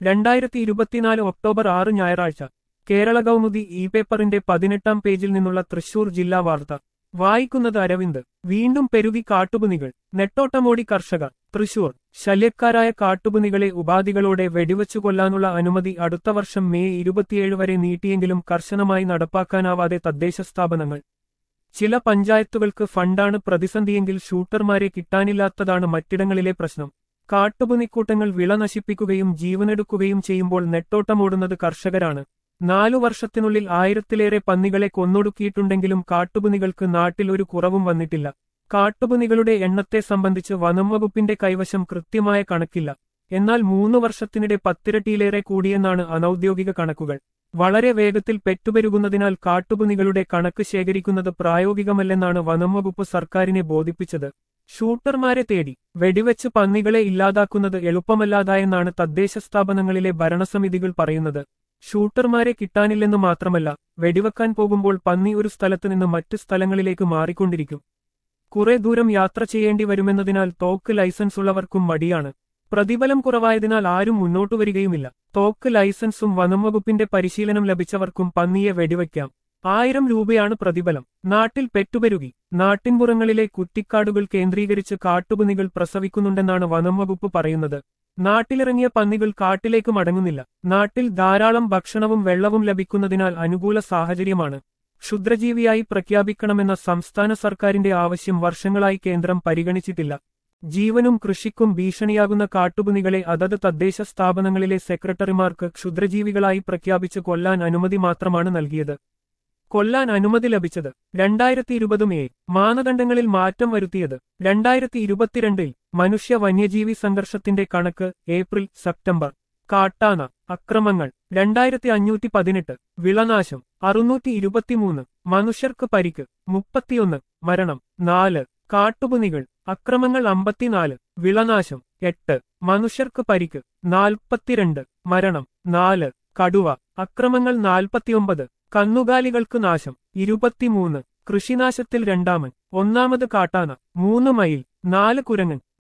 രണ്ടായിരത്തി ഇരുപത്തിനാല് ഒക്ടോബർ ആറ് ഞായറാഴ്ച കേരള കൗമുദി ഇ പേപ്പറിന്റെ പതിനെട്ടാം പേജിൽ നിന്നുള്ള തൃശൂർ ജില്ലാ വാർത്ത വായിക്കുന്നത് അരവിന്ദ് വീണ്ടും പെരുകി കാട്ടുപുനികൾ നെട്ടോട്ടമോടി കർഷകർ തൃശൂർ ശല്യക്കാരായ കാട്ടുപുനികളെ ഉപാധികളോടെ വെടിവച്ചു കൊല്ലാനുള്ള അനുമതി അടുത്ത വർഷം മെയ് ഇരുപത്തിയേഴ് വരെ നീട്ടിയെങ്കിലും കർശനമായി നടപ്പാക്കാനാവാതെ തദ്ദേശ സ്ഥാപനങ്ങൾ ചില പഞ്ചായത്തുകൾക്ക് ഫണ്ടാണ് പ്രതിസന്ധിയെങ്കിൽ ഷൂട്ടർമാരെ കിട്ടാനില്ലാത്തതാണ് മറ്റിടങ്ങളിലെ പ്രശ്നം കാട്ടുപുനിക്കൂട്ടങ്ങൾ വിള നശിപ്പിക്കുകയും ജീവനെടുക്കുകയും ചെയ്യുമ്പോൾ നെട്ടോട്ടമോടുന്നത് കർഷകരാണ് നാലു വർഷത്തിനുള്ളിൽ ആയിരത്തിലേറെ പന്നികളെ കൊന്നൊടുക്കിയിട്ടുണ്ടെങ്കിലും കാട്ടുപുനികൾക്ക് നാട്ടിൽ ഒരു കുറവും വന്നിട്ടില്ല കാട്ടുപുനികളുടെ എണ്ണത്തെ സംബന്ധിച്ച് വനം വകുപ്പിന്റെ കൈവശം കൃത്യമായ കണക്കില്ല എന്നാൽ മൂന്നു വർഷത്തിനിടെ പത്തിരട്ടിയിലേറെ കൂടിയെന്നാണ് അനൌദ്യോഗിക കണക്കുകൾ വളരെ വേഗത്തിൽ പെറ്റുപെരുകുന്നതിനാൽ കാട്ടുപുനികളുടെ കണക്ക് ശേഖരിക്കുന്നത് പ്രായോഗികമല്ലെന്നാണ് വനം വകുപ്പ് സർക്കാരിനെ ബോധിപ്പിച്ചത് ഷൂട്ടർമാരെ തേടി വെടിവെച്ച് പന്നികളെ ഇല്ലാതാക്കുന്നത് എളുപ്പമല്ലാതായെന്നാണ് തദ്ദേശ സ്ഥാപനങ്ങളിലെ ഭരണസമിതികൾ പറയുന്നത് ഷൂട്ടർമാരെ കിട്ടാനില്ലെന്നു മാത്രമല്ല വെടിവെക്കാൻ പോകുമ്പോൾ പന്നി ഒരു സ്ഥലത്ത് നിന്ന് മറ്റ് സ്ഥലങ്ങളിലേക്ക് മാറിക്കൊണ്ടിരിക്കും കുറെ ദൂരം യാത്ര ചെയ്യേണ്ടി വരുമെന്നതിനാൽ തോക്ക് ലൈസൻസ് ഉള്ളവർക്കും മടിയാണ് പ്രതിഫലം കുറവായതിനാൽ ആരും മുന്നോട്ടു വരികയുമില്ല തോക്ക് ലൈസൻസും വനംവകുപ്പിന്റെ പരിശീലനം ലഭിച്ചവർക്കും പന്നിയെ വെടിവെക്കാം ആയിരം രൂപയാണ് പ്രതിഫലം നാട്ടിൽ പെറ്റുപെരുകി നാട്ടിൻപുറങ്ങളിലെ കുറ്റിക്കാടുകൾ കേന്ദ്രീകരിച്ച് കാട്ടുപന്നികൾ പ്രസവിക്കുന്നുണ്ടെന്നാണ് വനംവകുപ്പ് പറയുന്നത് നാട്ടിലിറങ്ങിയ പന്നികൾ കാട്ടിലേക്ക് മടങ്ങുന്നില്ല നാട്ടിൽ ധാരാളം ഭക്ഷണവും വെള്ളവും ലഭിക്കുന്നതിനാൽ അനുകൂല സാഹചര്യമാണ് ക്ഷുദ്രജീവിയായി പ്രഖ്യാപിക്കണമെന്ന സംസ്ഥാന സർക്കാരിന്റെ ആവശ്യം വർഷങ്ങളായി കേന്ദ്രം പരിഗണിച്ചിട്ടില്ല ജീവനും കൃഷിക്കും ഭീഷണിയാകുന്ന കാട്ടുപുനികളെ അതത് തദ്ദേശ സ്ഥാപനങ്ങളിലെ സെക്രട്ടറിമാർക്ക് ക്ഷുദ്രജീവികളായി പ്രഖ്യാപിച്ച് കൊല്ലാൻ അനുമതി മാത്രമാണ് നൽകിയത് കൊല്ലാൻ അനുമതി ലഭിച്ചത് രണ്ടായിരത്തി ഇരുപത് മെയ് മാനദണ്ഡങ്ങളിൽ മാറ്റം വരുത്തിയത് രണ്ടായിരത്തി ഇരുപത്തിരണ്ടിൽ മനുഷ്യ വന്യജീവി സംഘർഷത്തിന്റെ കണക്ക് ഏപ്രിൽ സെപ്റ്റംബർ കാട്ടാന അക്രമങ്ങൾ രണ്ടായിരത്തി അഞ്ഞൂറ്റി പതിനെട്ട് വിളനാശം അറുന്നൂറ്റി ഇരുപത്തിമൂന്ന് മനുഷ്യർക്ക് പരിക്ക് മുപ്പത്തിയൊന്ന് മരണം നാല് കാട്ടുപുനികൾ അക്രമങ്ങൾ അമ്പത്തിനാല് വിളനാശം എട്ട് മനുഷ്യർക്ക് പരിക്ക് നാൽപ്പത്തിരണ്ട് മരണം നാല് കടുവ അക്രമങ്ങൾ നാൽപ്പത്തിയൊമ്പത് കന്നുകാലികൾക്ക് നാശം ഇരുപത്തിമൂന്ന് കൃഷിനാശത്തിൽ രണ്ടാമൻ ഒന്നാമത് കാട്ടാന മൂന്ന് മയിൽ നാല് കുരങ്ങൻ